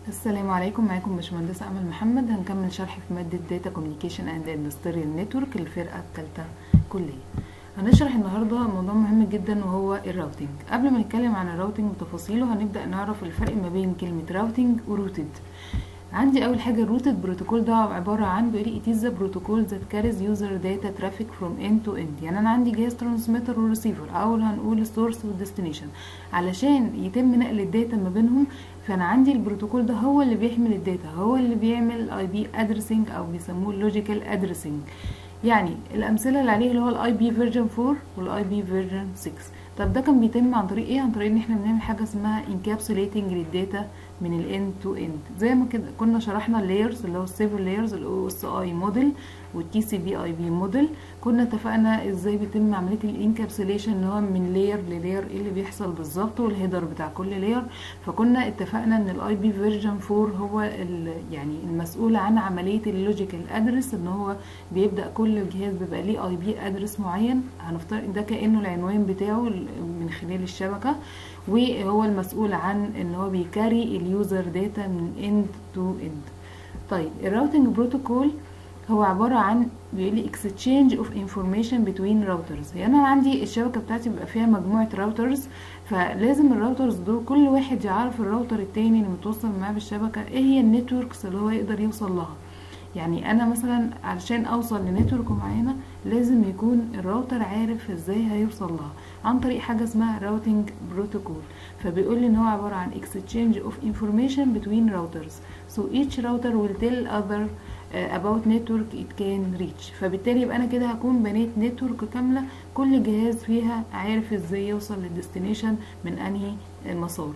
السلام عليكم معاكم باشمهندسة أمل محمد هنكمل شرح في مادة Data Communication and Industrial Network الفرقة الثالثة كلية هنشرح النهاردة موضوع مهم جدا وهو الراوتينج قبل ما نتكلم عن الراوتينج وتفاصيله هنبدأ نعرف الفرق ما بين كلمة راوتينج وروتد عندي اول حاجه الروتد بروتوكول ده عباره عن بيقول لي it is the protocol that carries user data traffic from end to end يعني انا عندي جهاز ترانسميتر وريسيفر اول هنقول السورس والديستنيشن علشان يتم نقل الداتا ما بينهم فانا عندي البروتوكول ده هو اللي بيحمل الداتا هو اللي بيعمل اي بي ادريسنج او بيسموه اللوجيكال ادريسنج يعني الامثله اللي عليه اللي هو الاي بي فيرجن 4 والاي بي فيرجن 6 طب ده كان بيتم عن طريق ايه عن طريق ان احنا بنعمل حاجه اسمها انكابسوليتنج للداتا من الان تو اند زي ما كده كنا شرحنا اللايرز اللي هو السيفر لايرز الاو اس اي موديل والتي سي بي اي بي موديل كنا اتفقنا ازاي بيتم عمليه الانكابسوليشن ان هو من لاير للاير ايه اللي بيحصل بالظبط والهيدر بتاع كل لاير فكنا اتفقنا ان الاي بي فيرجن 4 هو يعني المسؤول عن عمليه اللوجيكال ادرس ان هو بيبدا كل جهاز بيبقى ليه اي بي ادرس معين هنفترض ده كانه العنوان بتاعه من خلال الشبكه وهو المسؤول عن ان هو بيكاري اليوزر داتا من اند تو اند طيب الراوتنج بروتوكول هو عبارة عن بيقول لي exchange of information between routers يعني انا عندي الشبكة بتاعتي بيبقى فيها مجموعة راوترز فلازم الراوترز دول كل واحد يعرف الراوتر التاني اللي متوصل معاه بالشبكة ايه هي النتوركس اللي هو يقدر يوصل لها يعني انا مثلا علشان اوصل لنتورك معينه لازم يكون الراوتر عارف ازاي هيوصل لها عن طريق حاجه اسمها راوتنج بروتوكول فبيقول لي ان هو عباره عن exchange of information between routers so each router will tell other uh, about network it can reach فبالتالي يبقى انا كده هكون بنيت نتورك كامله كل جهاز فيها عارف ازاي يوصل للديستنيشن من انهي مسار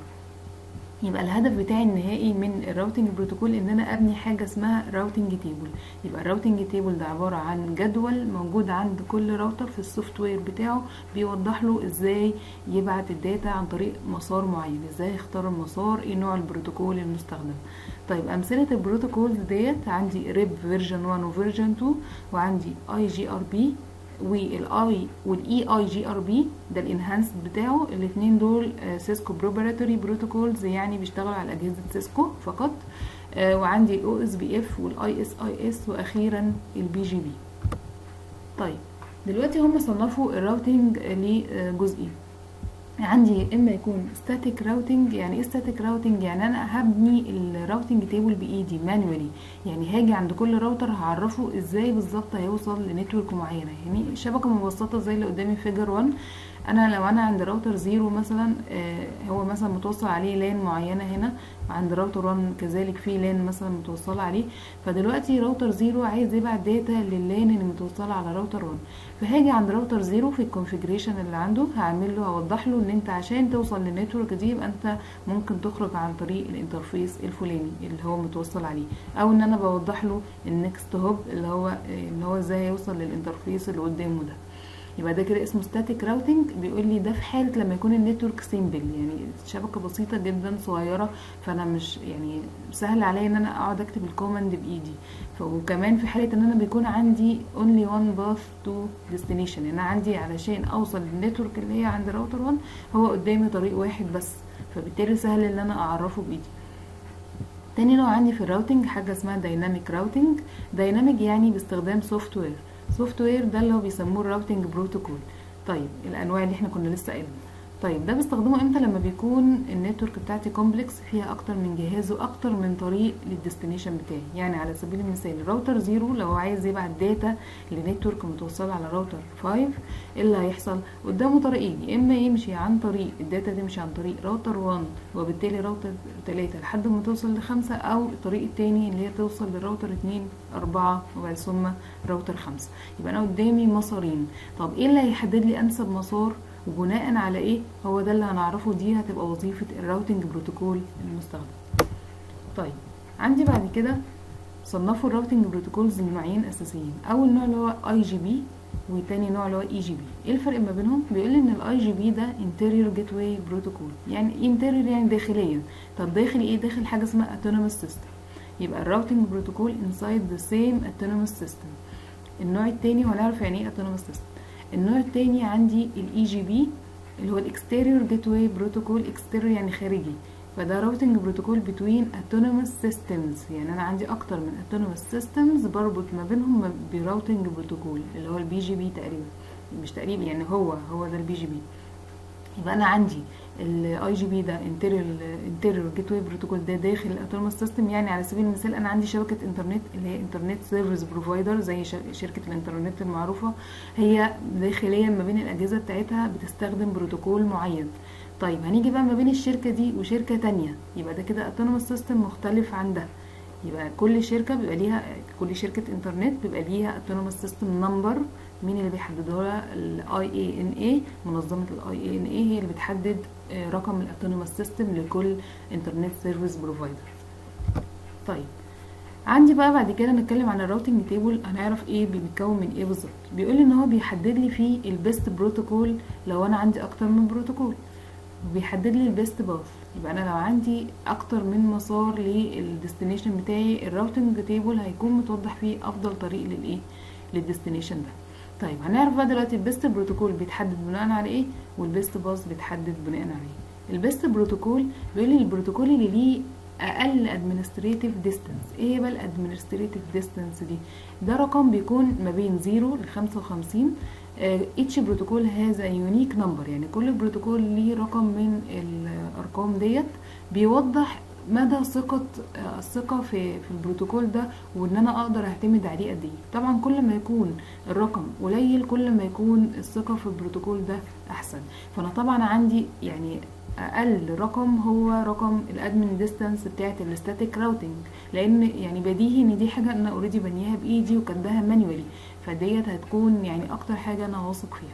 يبقى الهدف بتاعي النهائي من الراوتنج بروتوكول ان انا ابني حاجه اسمها راوتنج تيبل يبقى الراوتنج تيبل ده عباره عن جدول موجود عند كل راوتر في السوفت وير بتاعه بيوضح له ازاي يبعت الداتا عن طريق مسار معين ازاي يختار المسار ايه نوع البروتوكول المستخدم طيب امثله البروتوكولز ديت عندي ريب فيرجن 1 وفيرجن 2 وعندي اي جي ار بي والاي والاي اي جي ار بي ده الانهانسد بتاعه الاثنين دول سيسكو بروبراتوري بروتوكولز يعني بيشتغلوا على اجهزه سيسكو فقط آه وعندي الاو اس بي اف والاي اس اي اس واخيرا البي جي بي طيب دلوقتي هم صنفوا الراوتنج لجزئين عندي اما يكون ستاتيك راوتنج يعني ايه ستاتيك راوتنج يعني انا هبني الراوتنج تيبل بايدي مانوالي يعني هاجي عند كل راوتر هعرفه ازاي بالظبط هيوصل لنتورك معينه يعني شبكه مبسطه زي اللي قدامي فيجر 1 انا لو انا عند راوتر زيرو مثلا آه هو مثلا متوصل عليه لان معينه هنا عند راوتر 1 كذلك في لان مثلا متوصله عليه فدلوقتي راوتر زيرو عايز يبعت داتا لللان اللي متوصله على راوتر 1 فهاجي عند راوتر زيرو في الكونفيجريشن اللي عنده هعمل له هوضح له ان انت عشان توصل للنتورك دي يبقى انت ممكن تخرج عن طريق الانترفيس الفلاني اللي هو متوصل عليه او ان انا بوضح له النكست هوب اللي هو ان هو ازاي هيوصل للانترفيس اللي قدامه ده يبقى ده كده اسمه ستاتيك راوتنج بيقول لي ده في حاله لما يكون النتورك سيمبل يعني شبكه بسيطه جدا صغيره فانا مش يعني سهل عليا ان انا اقعد اكتب الكوماند بايدي وكمان في حاله ان انا بيكون عندي only one path to destination يعني انا عندي علشان اوصل للنتورك اللي هي عند راوتر 1 هو قدامي طريق واحد بس فبالتالي سهل ان انا اعرفه بايدي تاني نوع عندي في الراوتنج حاجه اسمها دايناميك راوتنج دايناميك يعني باستخدام سوفت وير سوفت وير ده اللي هو بيسموه الراوتنج بروتوكول طيب الانواع اللي احنا كنا لسه قايلين طيب ده بستخدمه امتى لما بيكون النتورك بتاعتي كومبلكس فيها اكتر من جهاز واكتر من طريق للديستنيشن بتاعي يعني على سبيل المثال الراوتر زيرو لو عايز يبعت داتا لنتورك متوصله على راوتر 5 ايه اللي هيحصل قدامه طريقين يا اما يمشي عن طريق الداتا تمشي عن طريق راوتر 1 وبالتالي راوتر 3 لحد ما توصل لخمسة او الطريق التاني اللي هي توصل لراوتر 2 4 وبعد ثم راوتر 5 يبقى انا قدامي مسارين طب ايه اللي هيحدد لي انسب مسار وبناء على ايه هو ده اللي هنعرفه دي هتبقى وظيفة الراوتنج بروتوكول المستخدم طيب عندي بعد كده صنفوا الراوتنج بروتوكولز لنوعين اساسيين اول نوع اللي هو اي جي بي وتاني نوع اللي هو اي جي بي ايه الفرق ما بينهم بيقول ان الاي جي بي ده انتيريور جيت واي بروتوكول يعني انتيريور يعني داخليا طب داخل ايه داخل حاجه اسمها autonomous سيستم يبقى الراوتنج بروتوكول inside the same autonomous system النوع التاني هنعرف يعني ايه autonomous system النوع التاني عندي الاي جي بي اللي هو الاكستيريور جيت واي بروتوكول اكستيريور يعني خارجي فده راوتنج بروتوكول بتوين autonomous systems يعني انا عندي اكتر من autonomous systems بربط ما بينهم براوتنج بروتوكول اللي هو البي جي بي تقريبا مش تقريبا يعني هو هو ده البي جي بي يبقى انا عندي الاي جي بي ده انتيريور انتيريور جيت واي بروتوكول ده داخل الاوتونوموس سيستم يعني على سبيل المثال انا عندي شبكه انترنت اللي هي انترنت سيرفيس بروفايدر زي شركه الانترنت المعروفه هي داخليا ما بين الاجهزه بتاعتها بتستخدم بروتوكول معين طيب هنيجي بقى ما بين الشركه دي وشركه تانية يبقى ده كده اوتونوموس سيستم مختلف عن ده يبقى كل شركه بيبقى ليها كل شركه انترنت بيبقى ليها اوتونوموس سيستم نمبر مين اللي بيحددها لها الاي اي ان اي منظمه الاي اي ان اي هي اللي بتحدد رقم الاوتونوموس سيستم لكل انترنت سيرفيس بروفايدر طيب عندي بقى بعد كده نتكلم عن الراوتنج تيبل هنعرف ايه بيتكون من ايه بالظبط بيقول لي ان هو بيحدد لي فيه البيست بروتوكول لو انا عندي اكتر من بروتوكول وبيحدد لي البيست باث يبقى انا لو عندي اكتر من مسار للديستنيشن بتاعي الراوتنج تيبل هيكون متوضح فيه افضل طريق للايه للديستنيشن ده طيب هنعرف بقى دلوقتي البيست بروتوكول بيتحدد بناء على ايه والبيست باص بيتحدد بناء على ايه البيست بروتوكول بيقول لي البروتوكول اللي ليه اقل administrative distance ايه بقى الادمنستريتيف distance دي ده رقم بيكون ما بين 0 ل 55 each بروتوكول هذا يونيك نمبر يعني كل بروتوكول ليه رقم من الارقام ديت بيوضح مدى ثقة الثقة في في البروتوكول ده وان انا اقدر اعتمد عليه قد ايه طبعا كل ما يكون الرقم قليل كل ما يكون الثقة في البروتوكول ده احسن فانا طبعا عندي يعني اقل رقم هو رقم الادمن ديستانس بتاعت الستاتيك راوتنج لان يعني بديهي ان دي حاجه انا اوريدي بنيها بايدي وكاتباها مانيوالي فديت هتكون يعني اكتر حاجه انا واثق فيها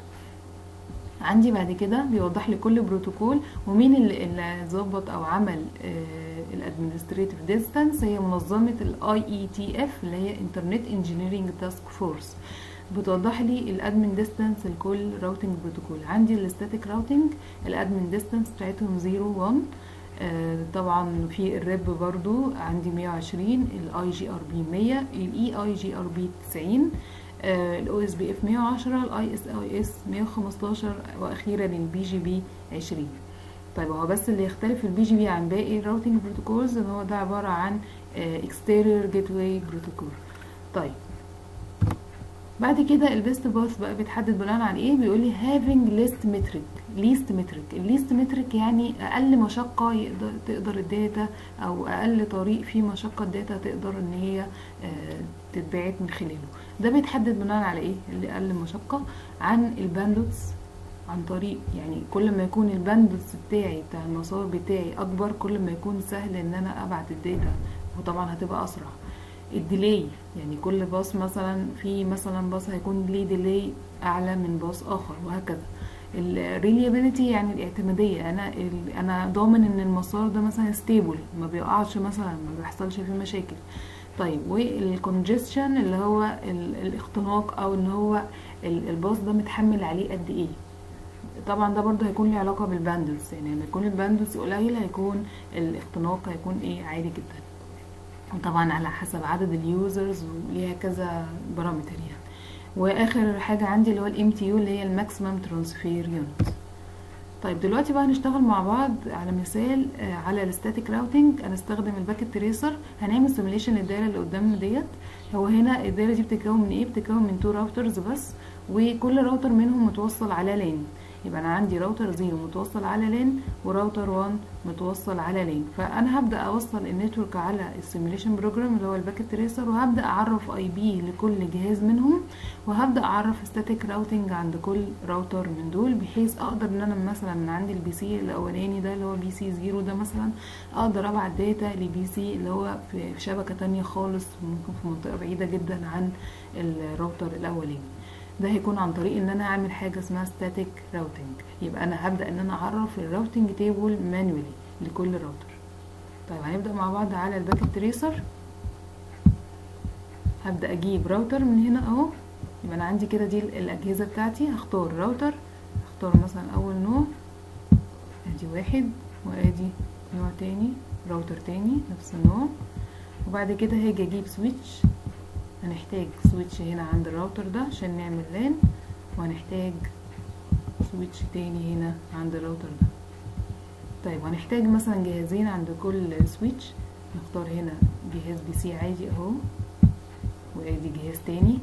عندي بعد كده بيوضح لي كل بروتوكول ومين اللي ظبط او عمل الادمنستريتيف ديستانس هي منظمه الاي اي تي اف اللي هي انترنت انجينيرنج تاسك فورس بتوضح لي الادمن ديستانس لكل راوتنج بروتوكول عندي الستاتيك راوتنج الادمن ديستانس بتاعتهم 0 1 آه طبعا في الريب برضو عندي 120 الاي جي ار بي 100 الاي اي جي ار بي 90 الاو اس بي اف 110 الاي اس اي اس 115 واخيرا البي جي بي 20 طيب هو بس اللي يختلف البي جي بي عن باقي الراوتنج بروتوكولز ان هو ده عباره عن اكستيريور جيت واي بروتوكول طيب بعد كده البيست باث بقى بيتحدد بناء على ايه بيقول لي having list metric least metric الليست مترك يعني اقل مشقه يقدر تقدر الداتا او اقل طريق فيه مشقه الداتا تقدر ان هي آه تتبعت من خلاله ده بيتحدد بناء على ايه اللي اقل مشقه عن الباندوتس عن طريق يعني كل ما يكون الباندوتس بتاعي بتاع المسار بتاعي اكبر كل ما يكون سهل ان انا ابعت الداتا وطبعا هتبقى اسرع الديلي يعني كل باص مثلا في مثلا باص هيكون ليه ديلي اعلى من باص اخر وهكذا الريليابيليتي يعني الاعتماديه انا انا ضامن ان المسار ده مثلا ستيبل ما بيقعش مثلا ما بيحصلش فيه مشاكل طيب والكونجستشن اللي هو الاختناق او ان هو الباص ده متحمل عليه قد ايه طبعا ده برضه هيكون له علاقه بالباندوس يعني لما يكون الباندوس قليل هيكون الاختناق هيكون ايه عالي جدا وطبعا على حسب عدد اليوزرز وليها كذا بارامتر يعني واخر حاجه عندي اللي هو الام تي يو اللي هي الماكسيمم ترانسفير يونت طيب دلوقتي بقى هنشتغل مع بعض على مثال على الستاتيك راوتنج هنستخدم الباكيت تريسر هنعمل سيميليشن للدايره اللي قدامنا ديت هو هنا الدايره دي بتتكون من ايه بتتكون من تو راوترز بس وكل راوتر منهم متوصل على لين يبقى انا عندي راوتر زيرو متوصل على لين وراوتر 1 متوصل على لين فانا هبدا اوصل النتورك على السيميليشن بروجرام اللي هو الباكيت تريسر وهبدا اعرف اي بي لكل جهاز منهم وهبدا اعرف ستاتيك راوتنج عند كل راوتر من دول بحيث اقدر ان انا مثلا من عندي البي سي الاولاني ده اللي هو بي سي زيرو ده مثلا اقدر ابعت داتا لبي سي اللي هو في شبكه تانية خالص ممكن في منطقه بعيده جدا عن الراوتر الاولاني ده هيكون عن طريق ان انا اعمل حاجه اسمها static routing يبقى انا هبدا ان انا اعرف الراوتنج تيبل مانوالي لكل راوتر طيب هنبدا مع بعض على الباكيت تريسر هبدا اجيب راوتر من هنا اهو يبقى انا عندي كده دي الاجهزه بتاعتي هختار راوتر هختار مثلا اول نوع ادي واحد وادي نوع تاني راوتر تاني نفس النوع وبعد كده هاجي اجيب سويتش هنحتاج سويتش هنا عند الراوتر ده عشان نعمل لان وهنحتاج سويتش تاني هنا عند الراوتر ده طيب هنحتاج مثلا جهازين عند كل سويتش نختار هنا جهاز بي سي عادي اهو وادي جهاز تاني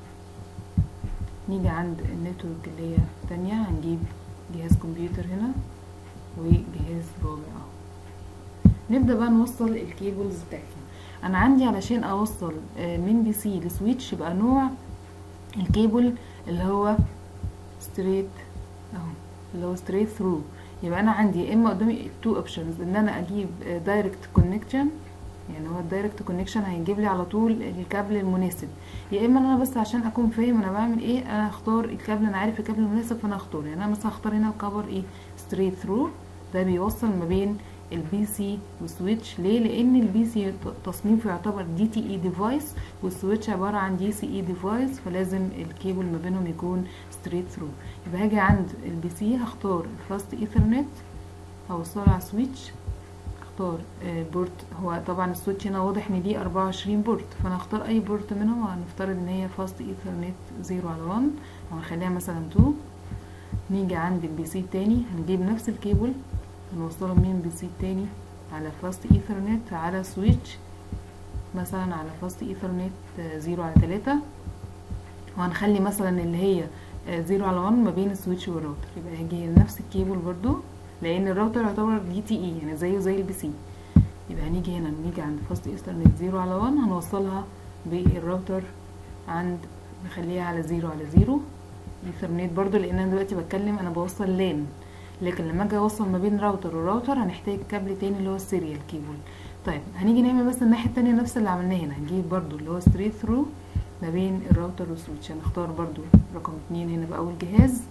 نيجي عند النتورك اللي هي تانية هنجيب جهاز كمبيوتر هنا وجهاز رابع اهو نبدأ بقى نوصل الكيبلز بتاعتنا انا عندي علشان اوصل من بي سي لسويتش يبقى نوع الكيبل اللي هو ستريت اهو اللي هو ستريت ثرو يبقى انا عندي يا اما قدامي تو اوبشنز ان انا اجيب دايركت كونكشن يعني هو الدايركت كونكشن هيجيب لي على طول الكابل المناسب يا اما انا بس عشان اكون فاهم انا بعمل ايه انا اختار الكابل انا عارف الكابل المناسب فانا اختار يعني انا مثلا اختار هنا كفر ايه ستريت ثرو ده بيوصل ما بين البي سي والسويتش ليه لان البي سي تصنيفه يعتبر دي تي اي ديفايس والسويتش عباره عن دي سي اي ديفايس فلازم الكيبل ما بينهم يكون ستريت ثرو يبقى هاجي عند البي سي هختار الفاست ايثرنت هوصله على سويتش اختار بورت هو طبعا السويتش هنا واضح ان دي 24 بورت فانا هختار اي بورت منهم هنفترض ان هي فاست ايثرنت 0 على 1 او هنخليها مثلا 2 نيجي عند البي سي التاني هنجيب نفس الكيبل هنوصله من بي سي التاني على فاست ايثرنت على سويتش مثلا على فاست ايثرنت 0 على 3 وهنخلي مثلا اللي هي 0 على 1 ما بين السويتش والراوتر يبقى هيجي نفس الكيبل برضو لان الراوتر يعتبر دي تي اي يعني زيه زي البي سي يبقى هنيجي هنا نيجي عند فاست ايثرنت 0 على 1 هنوصلها بالراوتر عند نخليها على 0 على 0 ايثرنت برضو لان انا دلوقتي بتكلم انا بوصل لان لكن لما اجي اوصل ما بين راوتر وراوتر هنحتاج كابل تاني اللي هو السيريال كيبل طيب هنيجي نعمل بس الناحيه التانية نفس اللي عملناه هنا هنجيب برضو اللي هو ستريت ثرو ما بين الراوتر والسويتش هنختار برضو رقم اتنين هنا باول جهاز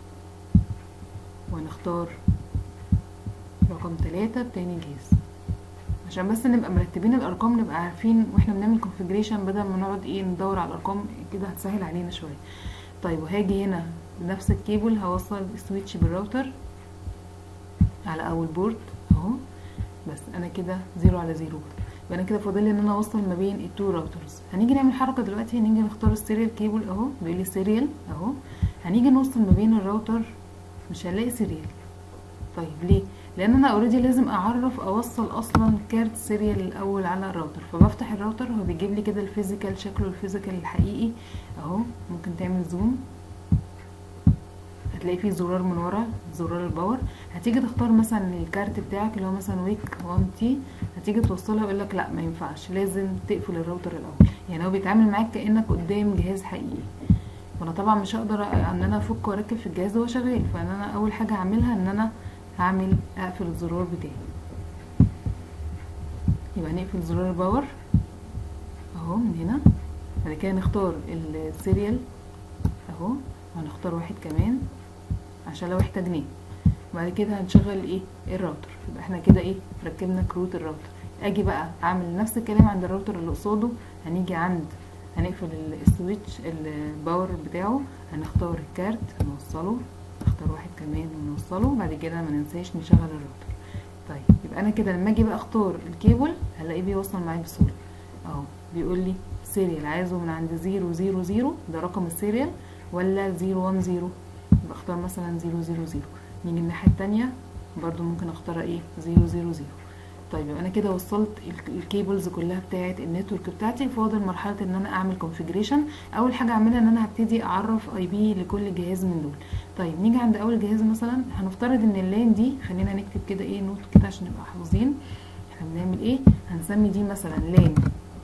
وهنختار رقم تلاتة بتاني جهاز عشان بس نبقى مرتبين الارقام نبقى عارفين واحنا بنعمل كونفيجريشن بدل ما نقعد ايه ندور على الارقام كده هتسهل علينا شويه طيب وهاجي هنا بنفس الكيبل هوصل السويتش بالراوتر على اول بورد اهو بس انا كده زيرو على زيرو يبقى انا كده فاضل لي ان انا اوصل ما بين التو راوترز هنيجي نعمل حركه دلوقتي هنيجي نختار السيريال كيبل اهو بيقول لي سيريال اهو هنيجي نوصل ما بين الراوتر مش هنلاقي سيريال طيب ليه لان انا اوريدي لازم اعرف اوصل اصلا كارت سيريال الاول على الراوتر فبفتح الراوتر هو بيجيب لي كده الفيزيكال شكله الفيزيكال الحقيقي اهو ممكن تعمل زوم هتلاقي فيه زرار من ورا زرار الباور هتيجي تختار مثلا الكارت بتاعك اللي هو مثلا ويك 1 تي هتيجي توصلها يقول لك لا ما ينفعش لازم تقفل الراوتر الاول يعني هو بيتعامل معاك كانك قدام جهاز حقيقي وانا طبعا مش هقدر ان انا افك واركب في الجهاز وهو شغال فانا اول حاجه هعملها ان انا هعمل اقفل الزرار بتاعي يبقى نقفل زرار الباور اهو من هنا بعد كده نختار السيريال اهو وهنختار واحد كمان عشان لو احتاجناه بعد كده هنشغل ايه الراوتر يبقى احنا كده ايه ركبنا كروت الراوتر اجي بقى اعمل نفس الكلام عند الراوتر اللي قصاده هنيجي عند هنقفل السويتش الباور بتاعه هنختار الكارت نوصله نختار واحد كمان ونوصله بعد كده ما ننساش نشغل الراوتر طيب يبقى انا كده لما اجي بقى اختار الكيبل هلاقيه بيوصل معايا بسهوله اهو بيقول لي سيريال عايزه من عند زيرو زيرو زيرو ده رقم السيريال ولا زيرو وان زيرو يبقى اختار مثلا زيرو زيرو زيرو نيجي الناحيه التانية برضو ممكن اختار ايه زيرو زيرو زيرو طيب يبقى انا كده وصلت الكيبلز كلها بتاعه النتورك بتاعتي فاضل مرحله ان انا اعمل كونفيجريشن اول حاجه اعملها ان انا هبتدي اعرف اي بي لكل جهاز من دول طيب نيجي عند اول جهاز مثلا هنفترض ان اللين دي خلينا نكتب كده ايه نوت كده عشان نبقى حافظين احنا بنعمل ايه هنسمي دي مثلا لين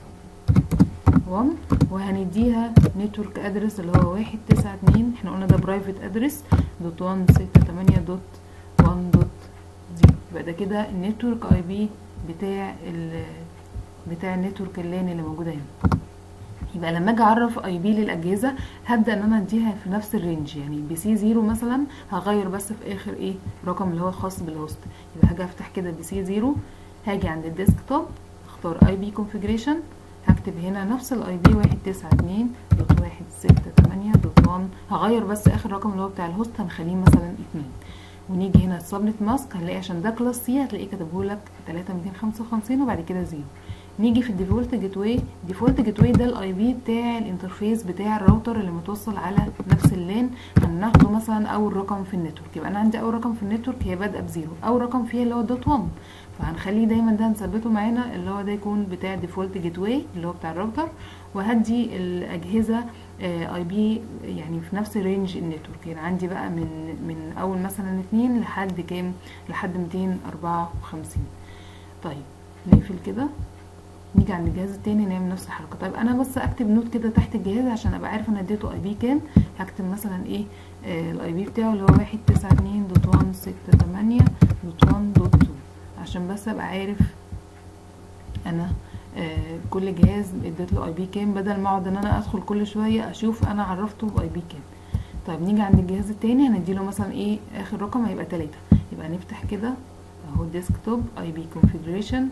1 وهنديها نتورك ادرس اللي هو واحد تسعة اتنين احنا قلنا ده برايفت ادرس دوت وان ستة تمانية دوت وان دوت زيرو يبقى ده كده النتورك اي بي بتاع ال بتاع النتورك اللان اللي موجوده هنا يبقى لما اجي اعرف اي بي للاجهزه هبدا ان انا اديها في نفس الرينج يعني بي سي زيرو مثلا هغير بس في اخر ايه رقم اللي هو خاص بالهوست يبقى هاجي افتح كده بي سي زيرو هاجي عند الديسك توب اختار اي بي كونفيجريشن هكتب هنا نفس الاي بي واحد تسعة اتنين دوت واحد ستة تمانية دوت وان هغير بس اخر رقم اللي هو بتاع الهوست هنخليه مثلا اتنين ونيجي هنا السبنت ماسك هنلاقي عشان ده كلاس سي هتلاقيه كاتبهولك تلاتة ميتين خمسة وخمسين وبعد كده زيرو نيجي في الديفولت جيت واي ديفولت جيت واي ده الاي بي بتاع الانترفيس بتاع الراوتر اللي متوصل على نفس اللان هناخده مثلا اول رقم في النتورك يبقى انا عندي اول رقم في النتورك هي بادئه بزيرو اول رقم فيها اللي هو دوت 1 فهنخليه دايما ده هنثبته معانا اللي هو ده يكون بتاع ديفولت جيت واي اللي هو بتاع الراوتر وهدي الاجهزه اي بي يعني في نفس رينج النتورك يعني عندي بقى من من اول مثلا اتنين لحد كام لحد 254 طيب نقفل كده نيجي عند الجهاز التاني نعمل نفس الحركه طيب انا بس اكتب نوت كده تحت الجهاز عشان ابقى عارفه انا اديته اي بي كام هكتب مثلا ايه آه الاي بي بتاعه اللي هو واحد تسعة اتنين دوت وان ستة تمانية دوت وان دوت تو عشان بس ابقى عارف انا آه كل جهاز اديت له اي بي كام بدل ما اقعد ان انا ادخل كل شويه اشوف انا عرفته باي بي كام طيب نيجي عند الجهاز التاني هنديله مثلا ايه اخر رقم هيبقى تلاتة يبقى نفتح كده اهو ديسكتوب اي بي كونفيجريشن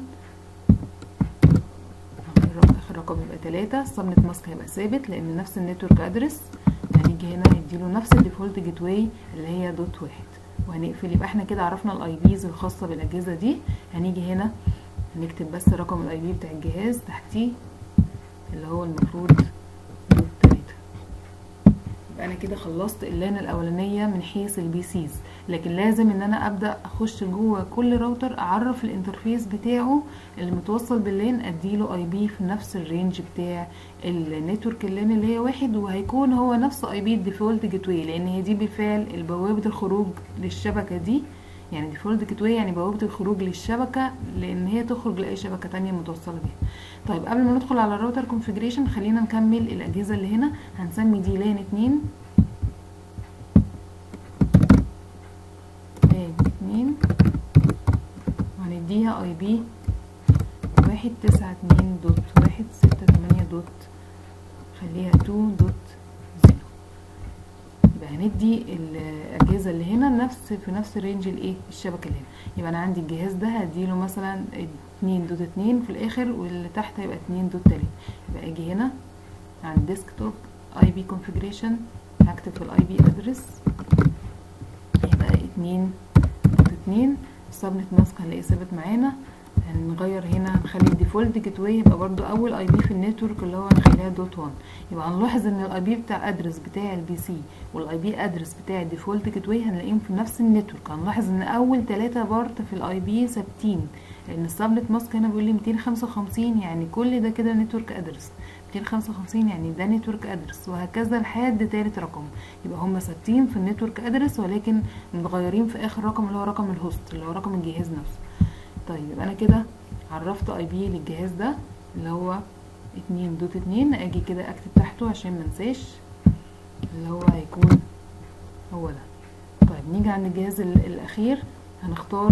اخر رقم يبقى تلاتة السبنت ماسك هيبقى ثابت لان نفس النتورك ادرس هنيجي هنا نديله نفس الديفولت جيت واي اللي هي دوت واحد وهنقفل يبقى احنا كده عرفنا الاي بيز الخاصه بالاجهزه دي هنيجي هنا هنكتب بس رقم الاي بي بتاع الجهاز تحتيه اللي هو المفروض دوت تلاتة يبقى انا كده خلصت اللان الاولانيه من حيث البي سيز لكن لازم ان انا ابدا اخش جوه كل راوتر اعرف الانترفيس بتاعه اللي متوصل باللان اديله اي بي في نفس الرينج بتاع النتورك اللان اللي هي واحد وهيكون هو نفس اي بي الديفولت جيت واي لان هي دي بالفعل بوابه الخروج للشبكه دي يعني ديفولت جيت واي يعني بوابه الخروج للشبكه لان هي تخرج لاي شبكه تانية متوصله بيها طيب قبل ما ندخل على الراوتر كونفيجريشن خلينا نكمل الاجهزه اللي هنا هنسمي دي لان اتنين لان اتنين وهنديها اي بي واحد تسعة اتنين دوت واحد ستة تمانية دوت خليها تو دوت زيرو يبقى هندي الاجهزه اللي هنا نفس في نفس رينج الايه الشبكه اللي هنا يبقى انا عندي الجهاز ده هديله مثلا اتنين دوت اتنين في الاخر واللي تحت هيبقى اتنين دوت تلاتة يبقى اجي هنا عند ديسكتوب اي بي كونفيجريشن هكتب في الاي بي ادرس يبقى اتنين دوت اتنين السبنت ماسك هنلاقيه ثابت معانا هنغير هنا نخلي الديفولت جيت واي يبقى برضو اول اي بي في النتورك اللي هو هنخليها دوت 1 يبقى هنلاحظ ان الاي بي بتاع ادرس بتاع البي سي والاي بي ادرس بتاع الديفولت جيت واي هنلاقيهم في نفس النتورك هنلاحظ ان اول ثلاثة بارت في الاي بي ثابتين لان السبنت ماسك هنا بيقول لي 255 يعني كل ده كده نتورك ادرس 255 يعني ده نتورك ادرس وهكذا لحد تالت رقم يبقى هم ثابتين في النتورك ادرس ولكن متغيرين في اخر رقم اللي هو رقم الهوست اللي هو رقم الجهاز نفسه طيب يبقى انا كده عرفت اي بي للجهاز ده اللي هو اتنين دوت اتنين اجي كده اكتب تحته عشان منساش اللي هو هيكون هو ده طيب نيجي عند الجهاز الاخير هنختار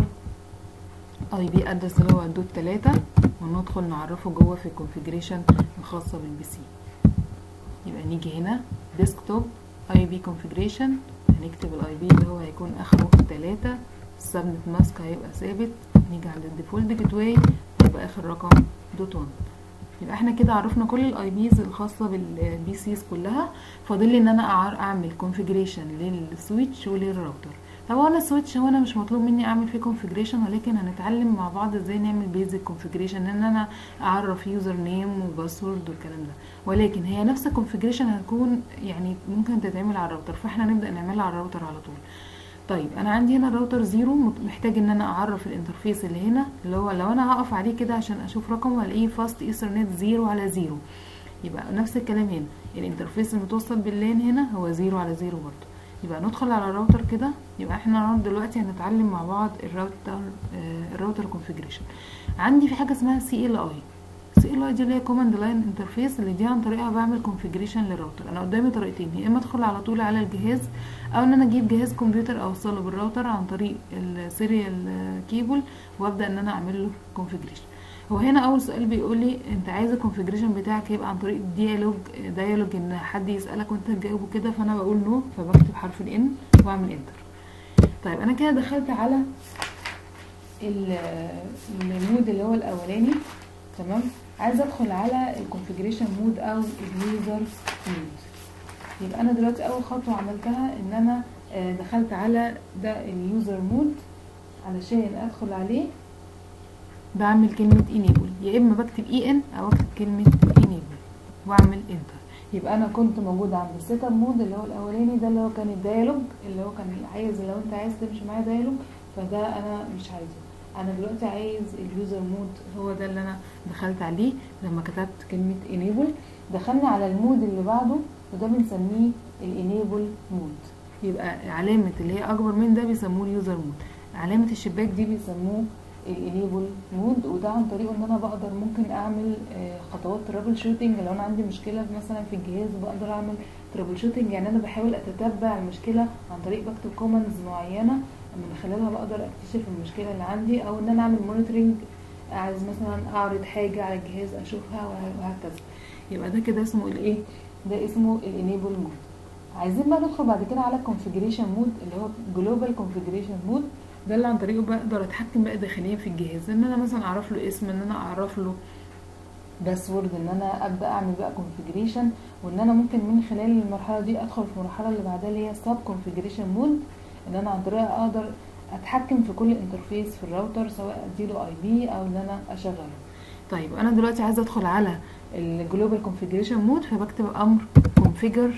اي بي ادرس اللي هو دوت تلاتة وندخل نعرفه جوه في الكونفيجريشن الخاصة بالبي سي يبقى نيجي هنا ديسكتوب اي بي كونفيجريشن هنكتب الاي بي اللي هو هيكون اخره تلاتة السبنت ماسك هيبقى ثابت نيجي عند الديفولت جيت واي هيبقى اخر رقم دوت 1 يبقى احنا كده عرفنا كل الاي بيز الخاصه بالبي سيز كلها فاضل لي ان انا اعمل كونفيجريشن للسويتش وللراوتر طبعا السويتش هو انا مش مطلوب مني اعمل فيه كونفيجريشن ولكن هنتعلم مع بعض ازاي نعمل بيزك كونفيجريشن ان انا اعرف يوزر نيم وباسورد والكلام ده ولكن هي نفس الكونفيجريشن هتكون يعني ممكن تتعمل على الراوتر فاحنا نبدا نعملها على الراوتر على طول طيب انا عندي هنا الراوتر زيرو محتاج ان انا اعرف الانترفيس اللي هنا اللي هو لو انا هقف عليه كده عشان اشوف رقمه هلاقيه فاست ايثرنت زيرو على زيرو يبقى نفس الكلام هنا الانترفيس المتوصل باللان هنا هو زيرو على زيرو برضه يبقى ندخل على الراوتر كده يبقى احنا دلوقتي هنتعلم مع بعض الراوتر آه الراوتر كونفيجريشن عندي في حاجه اسمها سي ال اي سي ال اي دي اللي هي كوماند لاين انترفيس اللي دي عن طريقها بعمل كونفيجريشن للراوتر انا قدامي طريقتين يا اما ادخل على طول على الجهاز او ان انا اجيب جهاز كمبيوتر اوصله بالراوتر عن طريق السيريال كيبل وابدا ان انا اعمل له كونفيجريشن هو هنا اول سؤال بيقول لي انت عايز الكونفيجريشن بتاعك يبقى عن طريق ديالوج ديالوج ان حد يسالك وانت تجاوبه كده فانا بقول نو فبكتب حرف الان واعمل انتر طيب انا كده دخلت على المود اللي هو الاولاني تمام عايزه ادخل على الكونفيجريشن مود او اليوزر مود يبقى انا دلوقتي اول خطوه عملتها ان انا دخلت على ده اليوزر مود علشان ادخل عليه بعمل كلمة enable يا اما بكتب en او اكتب كلمة enable واعمل انتر يبقى انا كنت موجود عند السيت اب مود اللي هو الاولاني ده اللي هو كان الديالوج اللي هو كان عايز لو انت عايز تمشي معايا ديالوج فده انا مش عايزه انا دلوقتي عايز اليوزر مود هو ده اللي انا دخلت عليه لما كتبت كلمة enable دخلنا على المود اللي بعده وده بنسميه الانيبل مود يبقى علامة اللي هي اكبر من ده بيسموه اليوزر مود علامة الشباك دي بيسموه الانيبل مود وده عن طريقه ان انا بقدر ممكن اعمل خطوات ترابل شوتنج لو انا عندي مشكله مثلا في الجهاز بقدر اعمل ترابل شوتنج يعني انا بحاول اتتبع المشكله عن طريق بكتب كومنتس معينه من خلالها بقدر اكتشف المشكله اللي عندي او ان انا اعمل مونيتورنج عايز مثلا اعرض حاجه على الجهاز اشوفها وهكذا يبقى ده كده اسمه الايه ده اسمه الانيبل مود عايزين بقى ندخل بعد كده على الكونفيجريشن مود اللي هو جلوبال كونفيجريشن مود ده اللي عن طريقه بقدر اتحكم بقى داخليا في الجهاز ان انا مثلا اعرف له اسم ان انا اعرف له باسورد ان انا ابدا اعمل بقى كونفيجريشن وان انا ممكن من خلال المرحله دي ادخل في المرحله اللي بعدها اللي هي سب كونفيجريشن مود ان انا عن طريقها اقدر اتحكم في كل انترفيس في الراوتر سواء اديله اي بي او ان انا اشغله طيب انا دلوقتي عايزه ادخل على الجلوبال كونفيجريشن مود فبكتب امر configure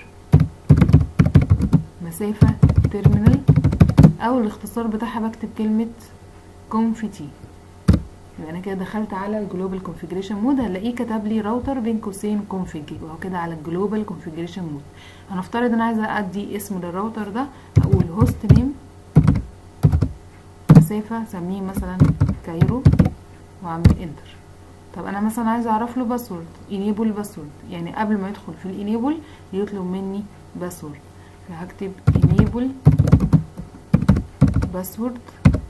مسافه تيرمينال او الاختصار بتاعها بكتب كلمه conft يبقى انا كده دخلت على الجلوبال كونفيجريشن مود هلاقيه كتب لي راوتر بين قوسين config يبقى هو كده على الجلوبال كونفيجريشن مود هنفترض انا عايزه ادي اسم للراوتر ده اقول هوست نيم مسافه اسميه مثلا كايرو واعمل انتر طب انا مثلا عايزه اعرف له باسورد انيبل باسورد يعني قبل ما يدخل في الانيبل يطلب مني باسورد فهكتب انيبل باسورد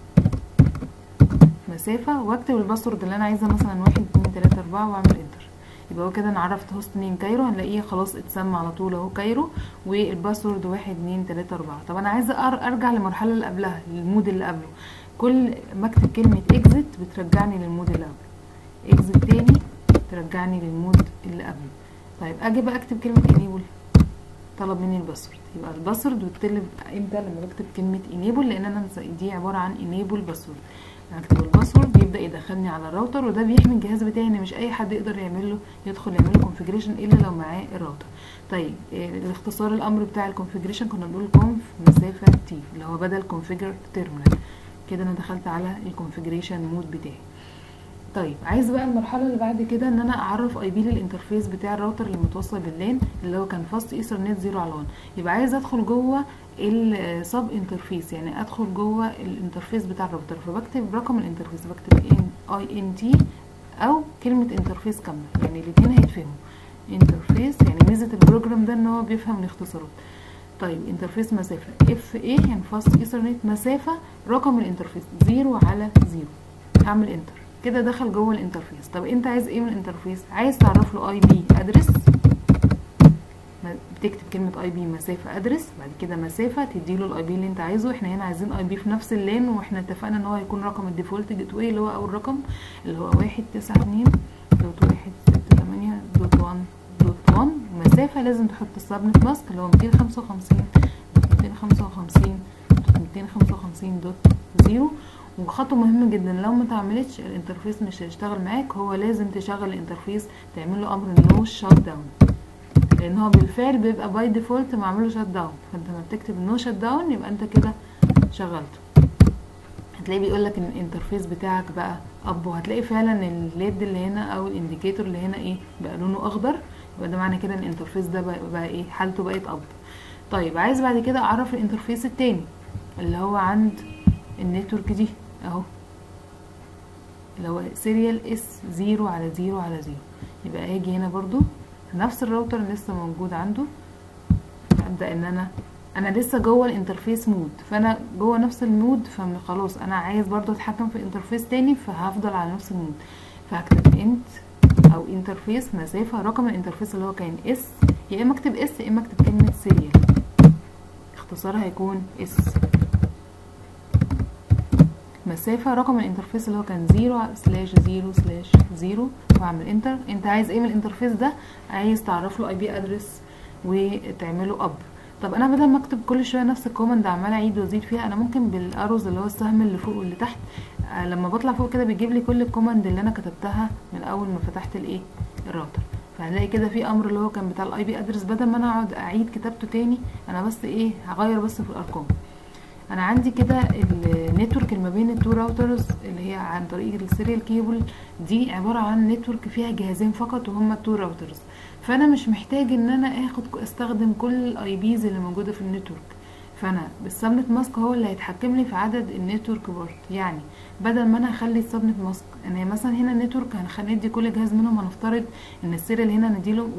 مسافة واكتب الباسورد اللي انا عايزة مثلا واحد اتنين تلاتة اربعة واعمل انتر يبقى هو كده انا عرفت هوست نيم كايرو هنلاقيه خلاص اتسمى على طول اهو كايرو والباسورد واحد اتنين تلاتة اربعة طب انا عايزة ارجع للمرحلة اللي قبلها للمود اللي قبله كل ما اكتب كلمة اكزit بترجعني للمود اللي قبله اكزت تاني ترجعني للمود اللي قبله طيب اجي بقى اكتب كلمة انيبل طلب مني الباسورد يبقى الباسورد بتطلب امتى لما بكتب كلمة انيبل لان انا دي عبارة عن انيبل باسورد هكتب الباسورد يبدا يدخلني على الراوتر وده بيحمي الجهاز بتاعي ان مش اي حد يقدر يعمل له يدخل يعمل له كونفيجريشن الا لو معاه الراوتر طيب الاختصار الامر بتاع الكونفيجريشن كنا بنقول كونف مسافه تي اللي هو بدل كونفيجر تيرمينال كده انا دخلت على الكونفيجريشن مود بتاعي طيب عايز بقى المرحله اللي بعد كده ان انا اعرف اي بي للانترفيس بتاع الراوتر اللي متوصل باللان اللي هو كان فاست ايثرنت 0 على 1 يبقى عايز ادخل جوه السب انترفيس يعني ادخل جوه الانترفيس بتاع الراوتر فبكتب رقم الانترفيس بكتب ان اي ان تي او كلمه انترفيس كامله يعني الاثنين هيتفهموا انترفيس يعني ميزه البروجرام ده ان هو بيفهم الاختصارات طيب انترفيس مسافه اف اي يعني فاست ايثرنت مسافه رقم الانترفيس 0 على 0 هعمل انتر كده دخل جوه الانترفيس طب انت عايز ايه من الانترفيس عايز تعرف له اي بي ادرس بتكتب كلمه اي بي مسافه ادرس بعد كده مسافه تديله الاي بي اللي انت عايزه احنا هنا عايزين اي بي في نفس اللين واحنا اتفقنا ان هو هيكون رقم الديفولت جيت واي اللي هو اول رقم اللي هو واحد تسعة اتنين دوت واحد ستة تمانية دوت وان دوت وان مسافة لازم تحط السبنت ماسك اللي هو ميتين خمسة وخمسين دوت ميتين خمسة وخمسين دوت ميتين خمسة وخمسين دوت زيرو وخطوة مهمة جدا لو ما تعملتش الانترفيس مش هيشتغل معاك هو لازم تشغل الانترفيس تعمل له امر نو شات داون لان هو بالفعل بيبقى باي ديفولت معمول شات داون فانت لما بتكتب نو شات داون يبقى انت كده شغلته هتلاقي بيقول لك ان الانترفيس بتاعك بقى اب وهتلاقي فعلا الليد اللي هنا او الانديكيتور اللي هنا ايه بقى لونه اخضر يبقى ده معنى كده ان الانترفيس ده بقى, بقى ايه حالته بقت اب طيب عايز بعد كده اعرف الانترفيس التاني اللي هو عند النتورك دي اهو اللي هو سيريال اس زيرو على زيرو على زيرو يبقى اجي هنا برضو في نفس الراوتر لسه موجود عنده ابدا ان انا انا لسه جوه الانترفيس مود فانا جوه نفس المود فخلاص انا عايز برضو اتحكم في انترفيس تاني فهفضل على نفس المود فهكتب انت او انترفيس مسافه رقم الانترفيس اللي هو كان اس يا اما اكتب اس يا اما اكتب كلمه سيريال اختصارها هيكون اس مسافة رقم الانترفيس اللي هو كان زيرو سلاش زيرو سلاش زيرو واعمل انتر انت عايز ايه من الانترفيس ده عايز تعرف له اي بي ادرس وتعمله اب طب انا بدل ما اكتب كل شويه نفس الكوماند عمال اعيد وازيد فيها انا ممكن بالاروز اللي هو السهم اللي فوق واللي تحت آه لما بطلع فوق كده بيجيب لي كل الكوماند اللي انا كتبتها من اول ما فتحت الايه الراوتر فهنلاقي كده في امر اللي هو كان بتاع الاي بي ادرس بدل ما انا اقعد اعيد كتابته تاني انا بس ايه هغير بس في الارقام انا عندي كده النتورك اللي ما بين التو راوترز اللي هي عن طريق السيريال كيبل دي عباره عن نتورك فيها جهازين فقط وهما التو راوترز فانا مش محتاج ان انا اخد استخدم كل الاي بيز اللي موجوده في النتورك فانا بالسبنت ماسك هو اللي هيتحكم لي في عدد النتورك بورت يعني بدل ما انا اخلي السبنت ماسك انا مثلا هنا النتورك هندي كل جهاز منهم هنفترض ان المسيريال هنا نديله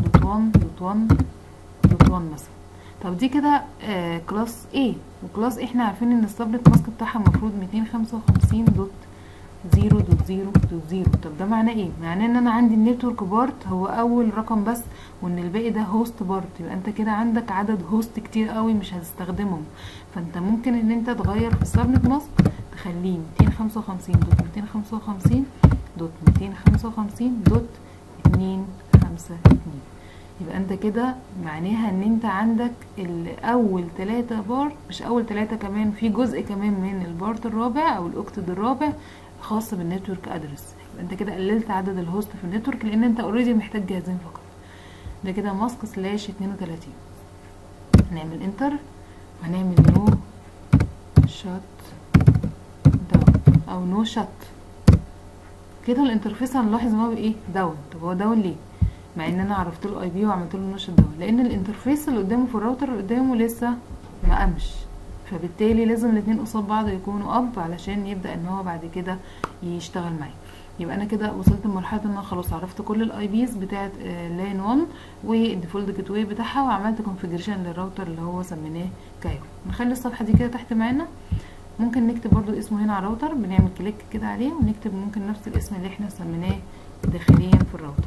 1.1.1.1 مثلا طب دي كده آه كلاس A وكلاس A احنا عارفين ان السبنت ماسك بتاعها المفروض 255 دوت زيرو دوت زيرو دوت زيرو طب ده معناه ايه معناه ان انا عندي النتورك بارت هو اول رقم بس وان الباقي ده هوست بارت يبقى انت كده عندك عدد هوست كتير قوي مش هتستخدمهم فانت ممكن ان انت تغير في السبنت ماسك تخليه 255 دوت 255 دوت 255 دوت 252 يبقى انت كده معناها ان انت عندك الاول تلاتة بارت مش اول تلاتة كمان في جزء كمان من البارت الرابع او الاوكتد الرابع خاص بالنتورك ادرس يبقى انت كده قللت عدد الهوست في النتورك لان انت اوريدي محتاج جهازين فقط ده كده ماسك سلاش 32 هنعمل انتر وهنعمل نو شات داون او نو شات كده الانترفيس هنلاحظ ان هو ايه داون طب هو داون ليه مع ان انا عرفت له اي بي وعملت له نشط داون لان الانترفيس اللي قدامه في الراوتر اللي قدامه لسه ما قامش فبالتالي لازم الاتنين قصاد بعض يكونوا اب علشان يبدا ان هو بعد كده يشتغل معايا يبقى انا كده وصلت لمرحله ان انا خلاص عرفت كل الاي بيز بتاعه لين 1 والديفولت جيت واي بتاعها وعملت كونفيجريشن للراوتر اللي هو سميناه كايرو نخلي الصفحه دي كده تحت معانا ممكن نكتب برضو اسمه هنا على الراوتر بنعمل كليك كده عليه ونكتب ممكن نفس الاسم اللي احنا سميناه داخليا في الراوتر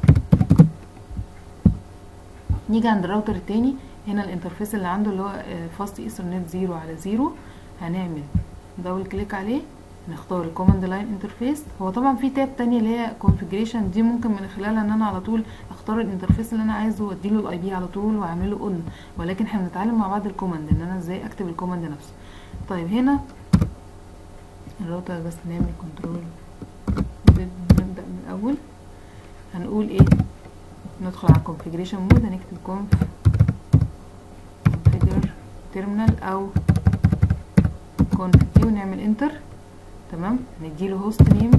نيجي عند الراوتر التاني هنا الانترفيس اللي عنده اللي هو فاست ايثرنت زيرو على زيرو هنعمل دبل كليك عليه نختار الكوماند لاين انترفيس هو طبعا في تاب تانية اللي هي كونفيجريشن دي ممكن من خلالها ان انا على طول اختار الانترفيس اللي انا عايزه واديله الاي بي على طول واعمله اون ولكن احنا بنتعلم مع بعض الكوماند ان انا ازاي اكتب الكوماند نفسه طيب هنا الراوتر بس نعمل كنترول نبدا من الاول هنقول ايه ندخل على configuration مود هنكتب conf configure terminal او config ونعمل انتر تمام نديله host name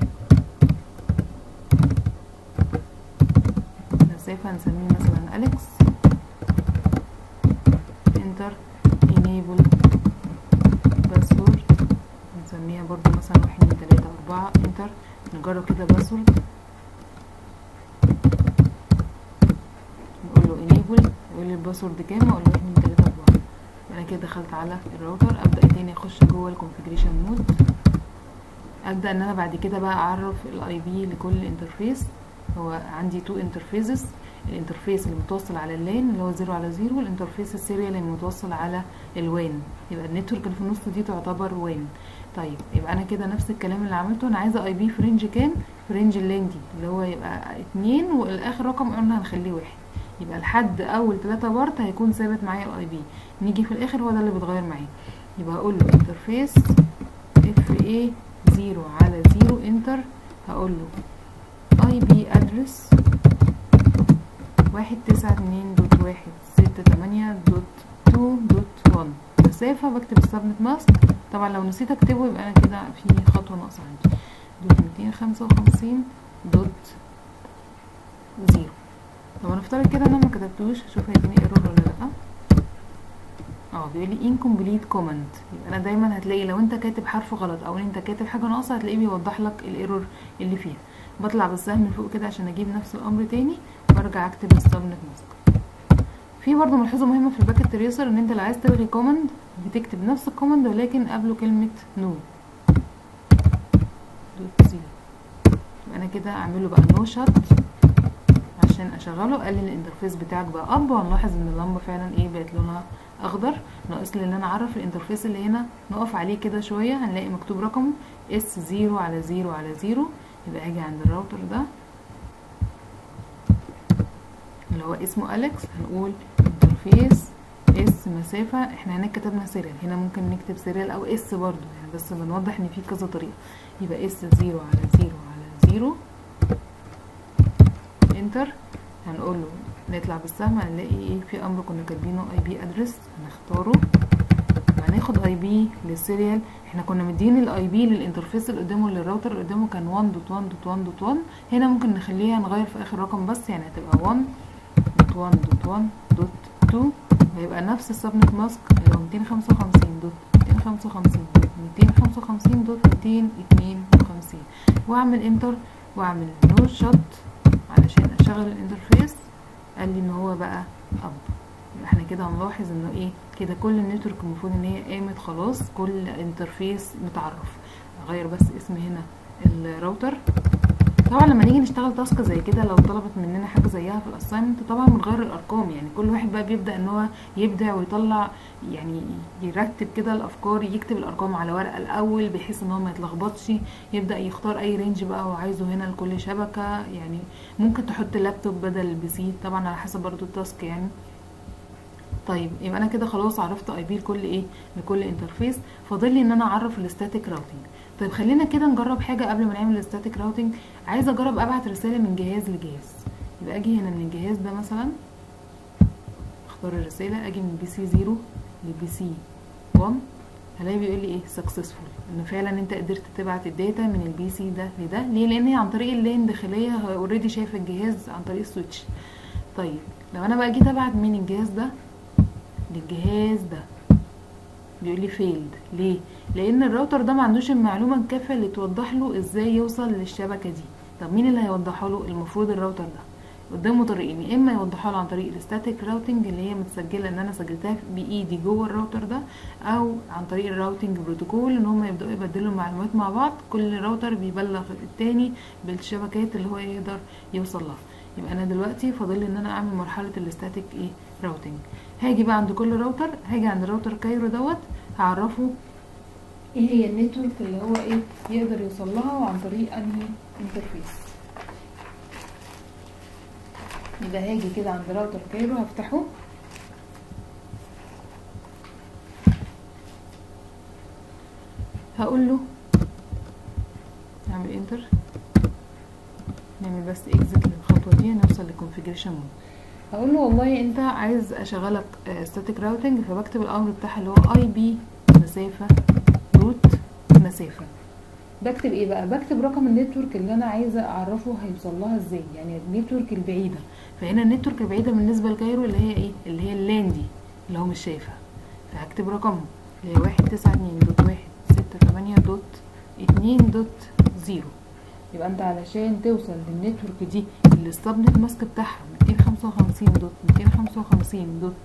مسافة هنسميه مثلا أليكس انتر enable password نسميها برضو مثلا واحد اتنين تلاتة أربعة انتر نجرب كده باسورد نقول له enable يقول لي الباسورد كام اقول له 1 2 3 4 انا كده دخلت على الراوتر ابدا تاني اخش جوه الكونفيجريشن مود ابدا ان انا بعد كده بقى اعرف الاي بي لكل انترفيس هو عندي تو انترفيسز الانترفيس اللي متوصل على اللان اللي هو 0 على 0 والانترفيس السيريال اللي متوصل على الوان يبقى النتورك اللي في النص دي تعتبر وان طيب يبقى انا كده نفس الكلام اللي عملته انا عايزه اي بي في رينج كام في رينج اللان دي اللي هو يبقى اتنين والاخر رقم قلنا هنخليه واحد يبقى لحد اول تلاتة بارت هيكون ثابت معايا الاي بي نيجي في الاخر هو ده اللي بيتغير معايا يبقى هقول له انترفيس اف اي زيرو على زيرو انتر هقول له اي بي ادرس واحد تسعة اتنين دوت واحد ستة تمانية دوت تو دوت وان مسافة بكتب السبنت ماسك طبعا لو نسيت اكتبه يبقى انا كده في خطوة ناقصة عندي دوت ميتين خمسة وخمسين دوت زيرو طب هنفترض كده انا ما كتبتوش اشوف هيديني ايرور ولا لا اه بيقول لي incomplete command يبقى انا دايما هتلاقي لو انت كاتب حرف غلط او انت كاتب حاجه ناقصه هتلاقيه بيوضح لك الايرور اللي فيها بطلع بالسهم من فوق كده عشان اجيب نفس الامر تاني وارجع اكتب السبنت ماسك في برضه ملحوظه مهمه في الباكت تريسر ان انت لو عايز تلغي كوماند بتكتب نفس الكوماند ولكن قبله كلمه نو دوت زيرو يبقى انا كده اعمله بقى نو شات عشان اشغله قال لي الانترفيس بتاعك بقى اب وهنلاحظ ان اللمبه فعلا ايه بقت لونها اخضر ناقص لي ان انا اعرف الانترفيس اللي هنا نقف عليه كده شويه هنلاقي مكتوب رقمه اس زيرو على زيرو على زيرو يبقى اجي عند الراوتر ده اللي هو اسمه اليكس هنقول انترفيس اس اس مسافة احنا هناك كتبنا سيريال هنا ممكن نكتب سيريال او اس برضو يعني بس بنوضح ان في كذا طريقة يبقى اس زيرو على زيرو على زيرو انتر هنقول له نطلع بالسهم هنلاقي ايه في امر كنا كاتبينه اي بي ادرس هنختاره هناخد اي بي للسيريال احنا كنا مدين الاي بي للانترفيس اللي قدامه للراوتر اللي قدامه كان 1.1.1.1 هنا ممكن نخليها نغير في اخر رقم بس يعني هتبقى 1.1.1.2 هيبقى نفس السبنت ماسك اللي هو 255 دوت 255 دوت 255 دوت 252 واعمل انتر واعمل نو شوت علشان اشغل الانترفيس قال لي ان هو بقى اب يبقى احنا كده هنلاحظ انه ايه كده كل النتورك المفروض ان هي قامت خلاص كل انترفيس متعرف اغير بس اسم هنا الراوتر طبعا لما نيجي نشتغل تاسك زي كده لو طلبت مننا حاجه زيها في الاساينمنت طبعا بنغير الارقام يعني كل واحد بقى بيبدا ان هو يبدع ويطلع يعني يرتب كده الافكار يكتب الارقام على ورقه الاول بحيث ان هو ما يتلخبطش يبدا يختار اي رينج بقى هو عايزه هنا لكل شبكه يعني ممكن تحط لابتوب بدل البي سي طبعا على حسب برضو التاسك يعني طيب يبقى انا كده خلاص عرفت اي بي لكل ايه لكل انترفيس فاضل لي ان انا اعرف الستاتيك راوتنج طيب خلينا كده نجرب حاجه قبل ما نعمل الستاتيك راوتنج عايزه اجرب ابعت رساله من جهاز لجهاز يبقى اجي هنا من الجهاز ده مثلا اختار الرساله اجي من بي سي 0 لبي سي 1 هلاقي بيقول لي ايه سكسسفول ان فعلا انت قدرت تبعت الداتا من البي سي ده لده ليه لان هي عن طريق اللين داخليه هو اوريدي شايف الجهاز عن طريق السويتش طيب لو انا بقى جيت ابعت من الجهاز ده للجهاز ده بيقول لي فيلد ليه لان الراوتر ده ما عندوش المعلومه الكافيه اللي توضح له ازاي يوصل للشبكه دي طب مين اللي هيوضحها له المفروض الراوتر ده قدامه طريقين يا اما يوضحها له عن طريق الستاتيك راوتنج اللي هي متسجله ان انا سجلتها بايدي جوه الراوتر ده او عن طريق الراوتنج بروتوكول ان هم يبداوا يبدلوا المعلومات مع بعض كل راوتر بيبلغ التاني بالشبكات اللي هو يقدر يوصل لها يبقى انا دلوقتي فاضل لي ان انا اعمل مرحله الستاتيك ايه راوتنج هاجي بقى عند كل راوتر هاجي عند راوتر كايرو دوت هعرفه ايه هي النتورك اللي هو ايه يقدر يوصل لها وعن طريق انهي انترفيس يبقى هاجي كده عند راوتر كايرو هفتحه هقول له نعمل انتر نعمل بس اكزit للخطوه دي نوصل لكونفيجريشن مود هقول له والله انت عايز اشغلك ستاتيك راوتنج فبكتب الامر بتاعها اللي هو اي بي مسافه روت مسافه بكتب ايه بقى بكتب رقم النتورك اللي انا عايزه اعرفه هيوصل لها ازاي يعني النتورك البعيده فهنا النتورك البعيده بالنسبه لكايرو اللي هي ايه اللي هي اللان دي اللي هو مش شايفها فهكتب رقمه اللي هي واحد تسعة اتنين دوت واحد ستة تمانية دوت اتنين دوت زيرو يبقى انت علشان توصل للنتورك دي اللي السبنت ماسك بتاعها 255 دوت 255 دوت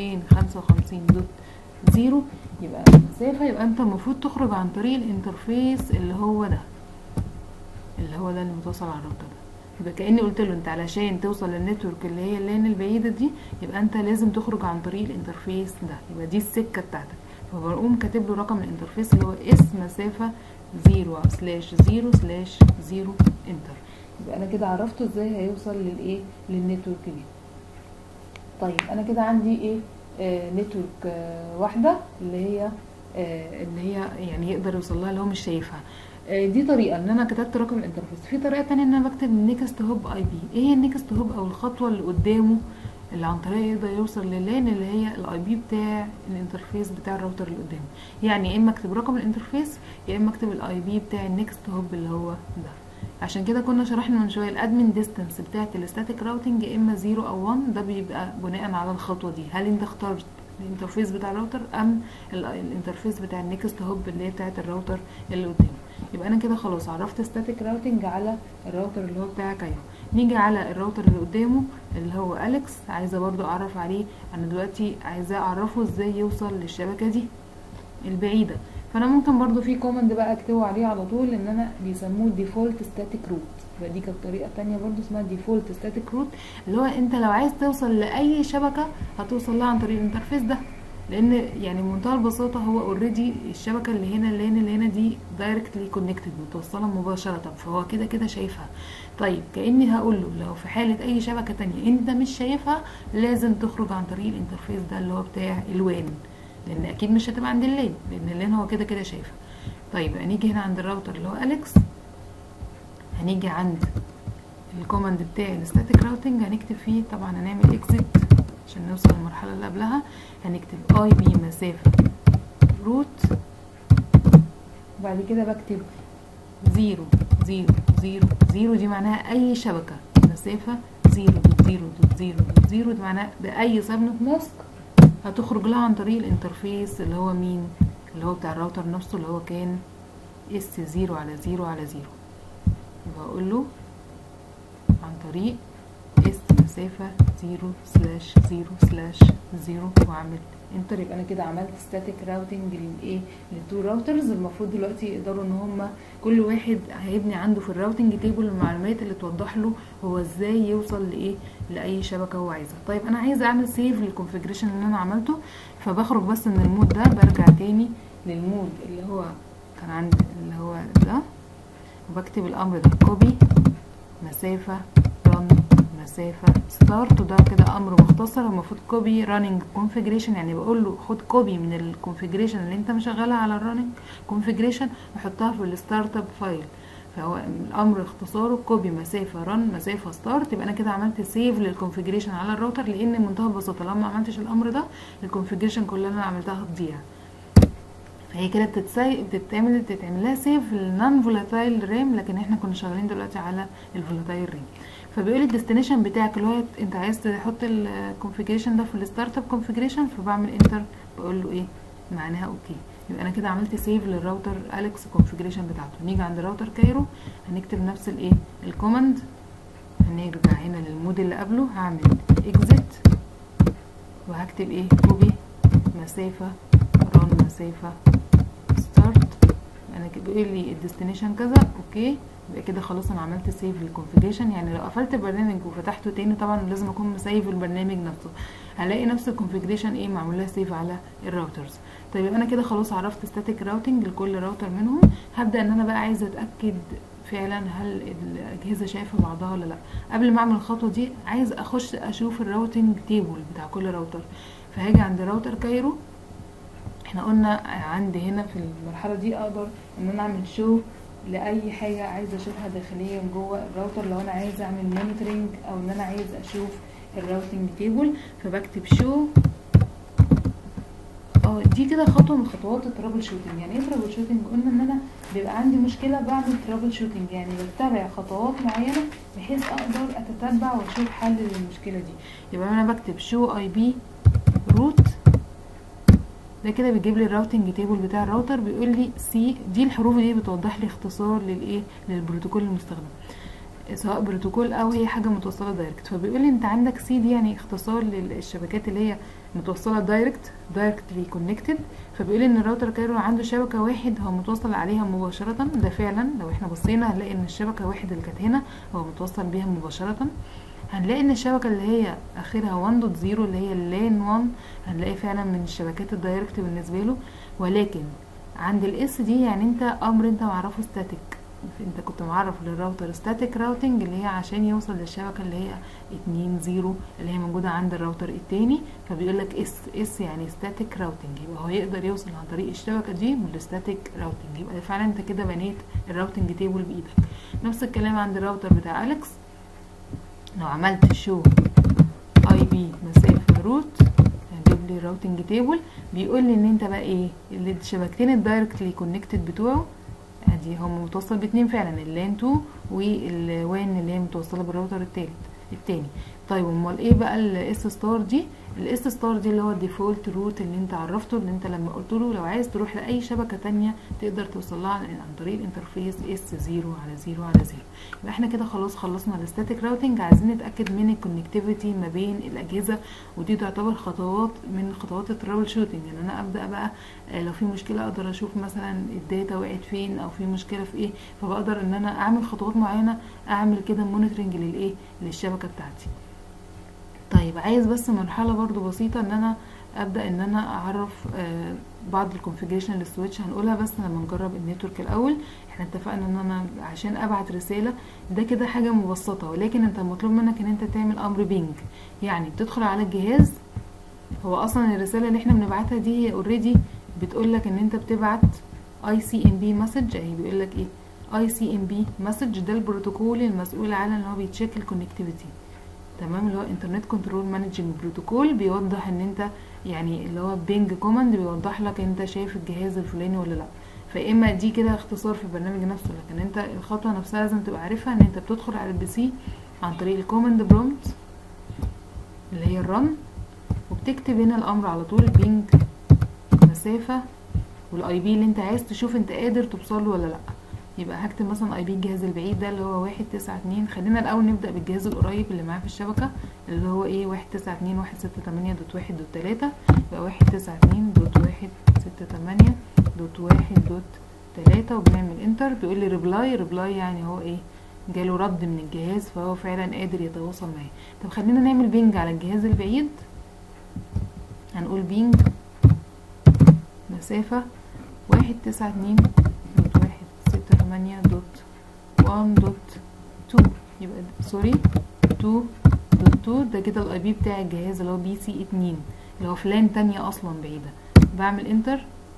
255 دوت زيرو يبقى المسافة يبقى انت المفروض تخرج عن طريق الانترفيس اللي هو ده اللي هو ده اللي متوصل على الراوتر ده يبقى كأني قلت له انت علشان توصل للنتورك اللي هي اللان البعيدة دي يبقى انت لازم تخرج عن طريق الانترفيس ده يبقى دي السكة بتاعتك فبقوم كاتب له رقم الانترفيس اللي هو اس مسافة زيرو سلاش زيرو سلاش زيرو انتر يبقى انا كده عرفته ازاي هيوصل للايه للنتورك دي طيب انا كده عندي ايه آه نتورك آه واحده اللي هي آه اللي هي يعني يقدر يوصل لها اللي هو مش شايفها آه دي طريقه ان انا كتبت رقم الانترفيس في طريقه تانية ان انا بكتب النكست هوب اي بي ايه هي النكست هوب او الخطوه اللي قدامه اللي عن طريقها يقدر يوصل للان اللي هي الاي بي بتاع الانترفيس بتاع الراوتر اللي قدامه يعني يا اما اكتب رقم الانترفيس يا اما اكتب الاي بي بتاع النكست هوب اللي هو ده عشان كده كنا شرحنا من شويه الادمن ديستانس بتاعه الستاتيك راوتنج يا اما 0 او 1 ده بيبقى بناء على الخطوه دي هل انت اخترت الانترفيس بتاع الراوتر ام الانترفيس بتاع النكست هوب اللي هي بتاعه الراوتر اللي قدامه يبقى انا كده خلاص عرفت ستاتيك راوتنج على الراوتر اللي هو بتاع كايرو نيجي على الراوتر اللي قدامه اللي هو اليكس عايزه برضو اعرف عليه انا دلوقتي عايزاه اعرفه ازاي يوصل للشبكه دي البعيده فانا ممكن برضو في كوماند بقى اكتبه عليه على طول ان انا بيسموه ديفولت ستاتيك روت يبقى دي كانت طريقه تانية برضو اسمها ديفولت ستاتيك روت اللي هو انت لو عايز توصل لاي شبكه هتوصل لها عن طريق الانترفيس ده لان يعني بمنتهى البساطه هو اوريدي الشبكه اللي هنا اللي هنا اللي هنا دي دايركتلي كونكتد متوصله مباشره فهو كده كده شايفها طيب كاني هقول له لو في حاله اي شبكه تانية انت مش شايفها لازم تخرج عن طريق الانترفيس ده اللي هو بتاع الوان لان اكيد مش هتبقى عند اللين لان اللين هو كده كده شايفها طيب هنيجي هنا عند الراوتر اللي هو اليكس هنيجي عند الكوماند بتاع الستاتيك راوتنج هنكتب فيه طبعا هنعمل اكزيت عشان نوصل للمرحله اللي قبلها هنكتب اي بي مسافه روت وبعد كده بكتب زيرو زيرو زيرو زيرو دي معناها اي شبكه مسافه زيرو دوت زيرو دوت زيرو دوت زيرو دي معناها باي سبنت ماسك هتخرج لها عن طريق الانترفيس اللي هو مين اللي هو بتاع الراوتر نفسه اللي هو كان اس زيرو على زيرو على زيرو يبقى اقول له عن طريق اس مسافة زيرو سلاش زيرو سلاش زيرو واعمل انتر يبقى انا كده عملت ستاتيك راوتنج للايه للتو راوترز المفروض دلوقتي يقدروا ان هم كل واحد هيبني عنده في الراوتنج تيبل المعلومات اللي توضح له هو ازاي يوصل لايه لاي شبكه هو عايزها طيب انا عايزه اعمل سيف للكونفيجريشن اللي انا عملته فبخرج بس من المود ده برجع تاني للمود اللي هو كان عندي اللي هو ده وبكتب الامر ده كوبي مسافه رن مسافه ستارت وده كده امر مختصر المفروض كوبي راننج كونفيجريشن يعني بقول له خد كوبي من الكونفيجريشن اللي انت مشغلها على الراننج كونفيجريشن وحطها في الستارت اب فايل فهو الامر اختصاره كوبي مسافه رن مسافه ستارت يبقى انا كده عملت سيف للكونفيجريشن على الراوتر لان بمنتهى البساطه لو ما عملتش الامر ده الكونفيجريشن كلها اللي انا عملتها هتضيع فهي كده بتتسي... بتتعمل بتتعمل لها سيف للنون فولاتايل رام لكن احنا كنا شغالين دلوقتي على الفولاتايل رام فبيقول لي الديستنيشن بتاعك اللي هو انت عايز تحط الكونفيجريشن ده في الستارت اب كونفيجريشن فبعمل انتر بقول له ايه معناها اوكي يبقى انا كده عملت سيف للراوتر اليكس كونفيجريشن بتاعته نيجي عند راوتر كايرو هنكتب نفس الايه الكوماند هنرجع هنا للمود اللي قبله هعمل اكزيت وهكتب ايه كوبي مسافه ران مسافه ستارت انا بيقول لي الديستنيشن كذا اوكي يبقى كده خلاص انا عملت سيف للكونفيجريشن يعني لو قفلت البرنامج وفتحته تاني طبعا لازم اكون مسيف البرنامج نفسه هلاقي نفس الكونفيجريشن ايه معمول لها سيف على الراوترز طيب يبقى انا كده خلاص عرفت ستاتيك راوتنج لكل راوتر منهم هبدا ان انا بقى عايزه اتاكد فعلا هل الاجهزه شايفه بعضها ولا لا قبل ما اعمل الخطوه دي عايز اخش اشوف الراوتنج تيبل بتاع كل راوتر فهاجي عند راوتر كايرو احنا قلنا عندي هنا في المرحله دي اقدر ان انا اعمل شو لاي حاجه عايزه اشوفها داخليا جوه الراوتر لو انا عايزه اعمل مونيتورنج او ان انا عايز اشوف الراوتنج تيبل فبكتب شو اه دي كده خطوه من خطوات الترابل شوتنج يعني ايه ترابل شوتنج قلنا ان انا بيبقى عندي مشكله بعمل ترابل شوتنج يعني بتبع خطوات معينه بحيث اقدر اتتبع واشوف حل للمشكله دي يبقى انا بكتب شو اي بي روت ده كده بيجيب لي الراوتنج تيبل بتاع الراوتر بيقول لي سي دي الحروف دي بتوضح لي اختصار للايه للبروتوكول المستخدم سواء بروتوكول او هي حاجه متوصله دايركت فبيقول لي انت عندك سي دي يعني اختصار للشبكات اللي هي متوصله دايركت دايركتلي كونكتد فبيقول لي ان الراوتر كايرو عنده شبكه واحد هو متوصل عليها مباشره ده فعلا لو احنا بصينا هنلاقي ان الشبكه واحد اللي كانت هنا هو متوصل بيها مباشره هنلاقي ان الشبكه اللي هي اخرها 1.0 اللي هي اللان 1 هنلاقي فعلا من الشبكات الدايركت بالنسبه له ولكن عند الاس دي يعني انت امر انت معرفه ستاتيك انت كنت معرف للراوتر ستاتيك راوتنج اللي هي عشان يوصل للشبكه اللي هي 2 0 اللي هي موجوده عند الراوتر التاني فبيقول لك اس اس يعني ستاتيك راوتنج يبقى هو يقدر يوصل عن طريق الشبكه دي بالستاتيك راوتنج يبقى فعلا انت كده بنيت الراوتنج تيبل بايدك نفس الكلام عند الراوتر بتاع اليكس لو عملت شو اي بي مسافه روت هيجيب لي الراوتنج تيبل بيقول لي ان انت بقى ايه الشبكتين الدايركتلي كونكتد بتوعه ادي هو متوصل باتنين فعلا اللان 2 والوان اللي هي متوصله بالراوتر التالت التاني طيب امال ايه بقى الاس ستار دي الاس ستار دي اللي هو الديفولت روت اللي انت عرفته اللي انت لما قلت له لو عايز تروح لاي شبكه تانية تقدر توصل لها عن طريق الانترفيس اس 0 على 0 على 0 يبقى احنا كده خلاص خلصنا الستاتيك راوتنج عايزين نتاكد من الكونكتيفيتي ما بين الاجهزه ودي تعتبر خطوات من خطوات الترابل شوتنج ان يعني انا ابدا بقى لو في مشكله اقدر اشوف مثلا الداتا وقعت فين او في مشكله في ايه فبقدر ان انا اعمل خطوات معينه اعمل كده مونيتورنج للايه للشبكه بتاعتي طيب عايز بس مرحلة برضو بسيطة ان انا ابدأ ان انا اعرف آه بعض الكونفيجريشن للسويتش هنقولها بس لما نجرب النتورك الاول احنا اتفقنا ان انا عشان ابعت رسالة ده كده حاجة مبسطة ولكن انت مطلوب منك ان انت تعمل امر بينج يعني بتدخل على الجهاز هو اصلا الرسالة اللي احنا بنبعتها دي هي اوريدي بتقولك ان انت بتبعت اي سي ام بي مسج اهي بيقولك ايه اي سي ام بي مسج ده البروتوكول المسؤول عن ان هو بيتشيك الكونكتيفيتي تمام اللي هو انترنت كنترول مانجنج بروتوكول بيوضح ان انت يعني اللي هو بينج كوماند بيوضح لك انت شايف الجهاز الفلاني ولا لا فاما دي كده اختصار في البرنامج نفسه لكن انت الخطوه نفسها لازم تبقى عارفها ان انت بتدخل على البي سي عن طريق الكوماند برومبت اللي هي الرن وبتكتب هنا الامر على طول بينج مسافه والاي بي اللي انت عايز تشوف انت قادر توصله ولا لا يبقى هكتب مثلا اي بي الجهاز البعيد ده اللي هو واحد تسعة اتنين خلينا الاول نبدأ بالجهاز القريب اللي معاه في الشبكة اللي هو ايه واحد تسعة اتنين واحد ستة تمانية دوت واحد دوت تلاتة يبقى واحد تسعة اتنين دوت واحد ستة تمانية دوت واحد دوت تلاتة وبنعمل انتر بيقول لي ريبلاي ريبلاي يعني هو ايه جاله رد من الجهاز فهو فعلا قادر يتواصل معاه طب خلينا نعمل بينج على الجهاز البعيد هنقول بينج مسافة واحد تسعة اتنين دوت واحد ستة تمانية دوت وان دوت تو يبقى سوري تو دوت تو ده كده الاي بي بتاع الجهاز اللي هو بي سي اتنين اللي هو فلان تانية اصلا بعيدة بعمل انتر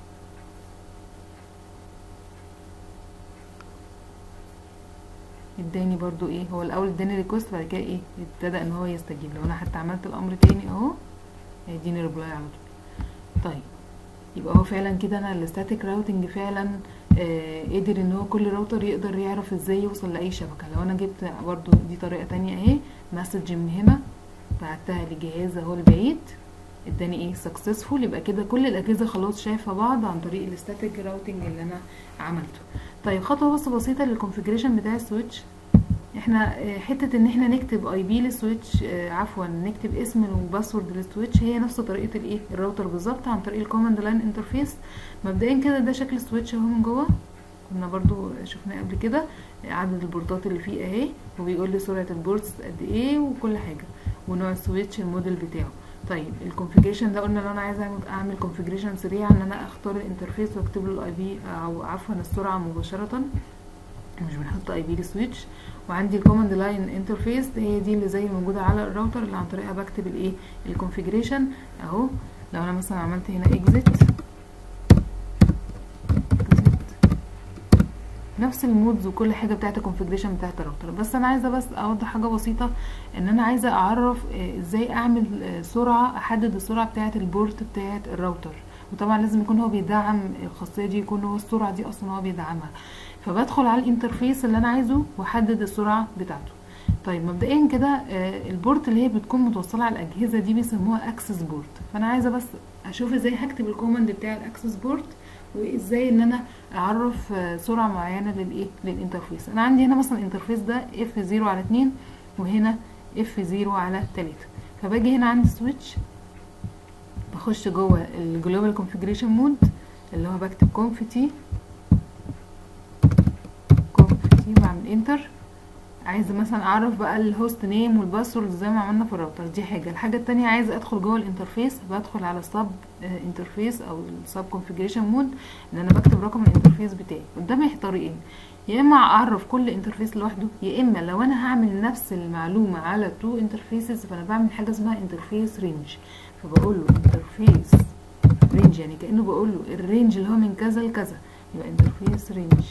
اداني برضو ايه هو الاول اداني ريكوست بعد كده ايه ابتدى ان هو يستجيب لو انا حتى عملت الامر تاني اهو هيديني ريبلاي على طول طيب يبقى هو فعلا كده انا الستاتيك راوتنج فعلا آه قدر ان هو كل راوتر يقدر يعرف ازاي يوصل لاي شبكه لو انا جبت برضو دي طريقه تانية اهي مسج من هنا بعتها لجهاز اهو البعيد اداني ايه سكسسفول يبقى كده كل الاجهزه خلاص شايفه بعض عن طريق الستاتيك راوتنج اللي انا عملته طيب خطوه بس بسيطه للكونفيجريشن بتاع السويتش احنا حته ان احنا نكتب اي بي للسويتش عفوا نكتب اسم وباسورد للسويتش هي نفس طريقه الايه الراوتر بالظبط عن طريق الكوماند لاين انترفيس مبدئيا كده ده شكل السويتش اهو من جوه كنا برضو شفناه قبل كده عدد البورتات اللي فيه اهي وبيقول لي سرعه البورتس قد ايه وكل حاجه ونوع السويتش الموديل بتاعه طيب الكونفيجريشن ده قلنا لو انا عايزه اعمل كونفيجريشن سريع ان انا اختار الانترفيس واكتب له الاي بي او عفوا السرعه مباشره مش بنحط اي بي للسويتش وعندي الكوماند لاين انترفيس هي دي اللي زي موجوده على الراوتر اللي عن طريقها بكتب الايه الكونفيجريشن اهو لو انا مثلا عملت هنا اكزيت نفس المودز وكل حاجه بتاعت الكونفيجريشن بتاعت الراوتر بس انا عايزه بس اوضح حاجه بسيطه ان انا عايزه اعرف ازاي اعمل سرعه احدد السرعه بتاعت البورت بتاعت الراوتر وطبعا لازم يكون هو بيدعم الخاصيه دي يكون هو السرعه دي اصلا هو بيدعمها فبدخل على الانترفيس اللي انا عايزه واحدد السرعه بتاعته طيب مبدئيا كده البورت اللي هي بتكون متوصله على الاجهزه دي بيسموها اكسس بورت فانا عايزه بس اشوف ازاي هكتب الكوماند بتاع الاكسس بورت وازاي ان انا اعرف سرعه معينه للايه للانترفيس انا عندي هنا مثلا الانترفيس ده اف 0 على 2 وهنا اف 0 على 3 فباجي هنا عند سويتش بخش جوه الجلوبال كونفيجريشن مود اللي هو بكتب كونف تي كونف بعمل انتر عايزه مثلا اعرف بقى الهوست نيم والباسورد زي ما عملنا في الراوتر دي حاجه الحاجه التانية عايزه ادخل جوه الانترفيس بدخل على سب انترفيس او السب كونفيجريشن مود ان انا بكتب رقم الانترفيس بتاعي قدامي طريقين يا اما اعرف كل انترفيس لوحده يا اما لو انا هعمل نفس المعلومه على تو انترفيسز فانا بعمل حاجه اسمها انترفيس رينج فبقول له انترفيس رينج يعني كانه بقول له الرينج اللي هو من كذا لكذا يبقى انترفيس رينج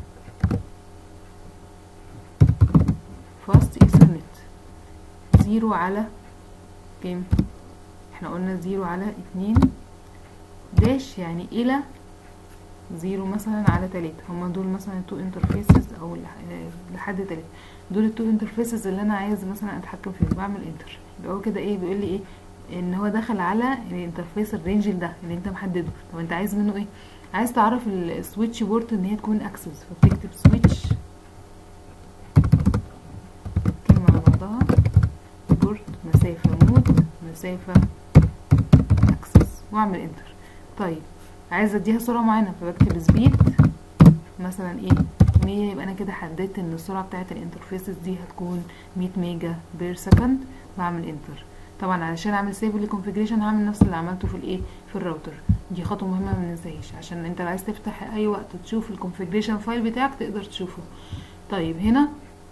فاست ايثرنت زيرو على كام احنا قلنا زيرو على اتنين داش يعني الى زيرو مثلا على تلاتة هما دول مثلا التو انترفيسز او لحد تلاتة دول التو انترفيسز اللي انا عايز مثلا اتحكم فيهم بعمل انتر يبقى هو كده ايه بيقول لي ايه ان هو دخل على الانترفيس الرينج ده اللي انت محدده طب انت عايز منه ايه عايز تعرف السويتش بورت ان هي تكون اكسس فبتكتب سويتش كلمة على بعضها بورت مسافة مود مسافة اكسس واعمل انتر طيب عايزة اديها سرعة معينة فبكتب سبيد مثلا ايه مية يبقى انا كده حددت ان السرعة بتاعت الانترفيسز دي هتكون مية ميجا بير سكند بعمل انتر طبعا علشان اعمل سيف للكونفيجريشن هعمل نفس اللي عملته في الايه في الراوتر دي خطوه مهمه ما ننساهاش عشان انت لو عايز تفتح اي وقت تشوف الكونفيجريشن فايل بتاعك تقدر تشوفه طيب هنا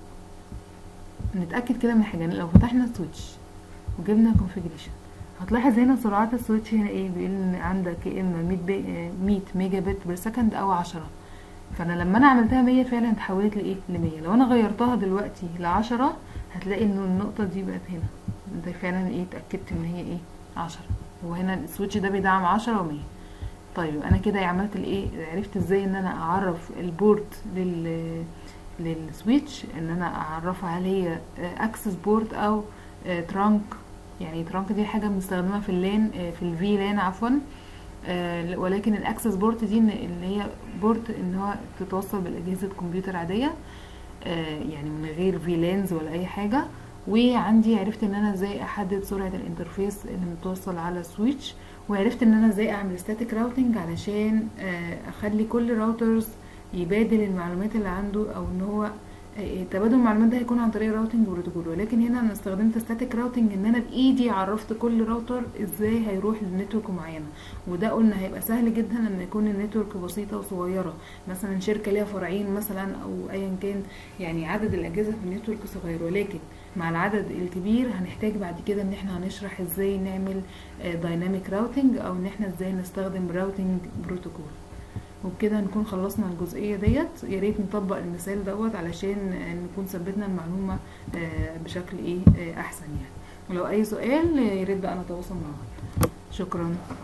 نتاكد كده من حاجه لو فتحنا سويتش وجبنا كونفيجريشن هتلاحظ هنا سرعات السويتش هنا ايه بيقول ان عندك يا اما 100 بي... 100 ميجا بت بير سكند او 10 فانا لما انا عملتها 100 فعلا اتحولت لايه ل 100 لو انا غيرتها دلوقتي ل 10 هتلاقي انه النقطه دي بقت هنا ده فعلا ايه اتاكدت ان هي ايه 10 وهنا السويتش ده بيدعم 10 و100 طيب انا كده عملت الايه عرفت ازاي ان انا اعرف البورت لل للسويتش ان انا اعرفها هل هي اكسس بورت او ترانك يعني ترانك دي حاجه بنستخدمها في اللان في الفي لان عفوا ولكن الاكسس بورت دي اللي هي بورت ان هو تتوصل بالاجهزه كمبيوتر عاديه يعني من غير في لانز ولا اي حاجه وعندي عرفت ان انا ازاي احدد سرعه الانترفيس اللي متوصل على السويتش وعرفت ان انا ازاي اعمل ستاتيك راوتنج علشان اخلي كل راوترز يبادل المعلومات اللي عنده او ان هو تبادل المعلومات ده هيكون عن طريق راوتنج بروتوكول ولكن هنا انا استخدمت ستاتيك راوتنج ان انا بايدي عرفت كل راوتر ازاي هيروح لنتورك معينه وده قلنا هيبقى سهل جدا لما يكون النتورك بسيطه وصغيره مثلا شركه ليها فرعين مثلا او ايا كان يعني عدد الاجهزه في النتورك صغير ولكن مع العدد الكبير هنحتاج بعد كده ان احنا هنشرح ازاي نعمل دايناميك راوتنج او ان احنا ازاي نستخدم راوتنج بروتوكول وبكده نكون خلصنا الجزئيه ديت يا ريت نطبق المثال دوت علشان نكون ثبتنا المعلومه بشكل ايه احسن يعني ولو اي سؤال يا ريت بقى نتواصل مع بعض شكرا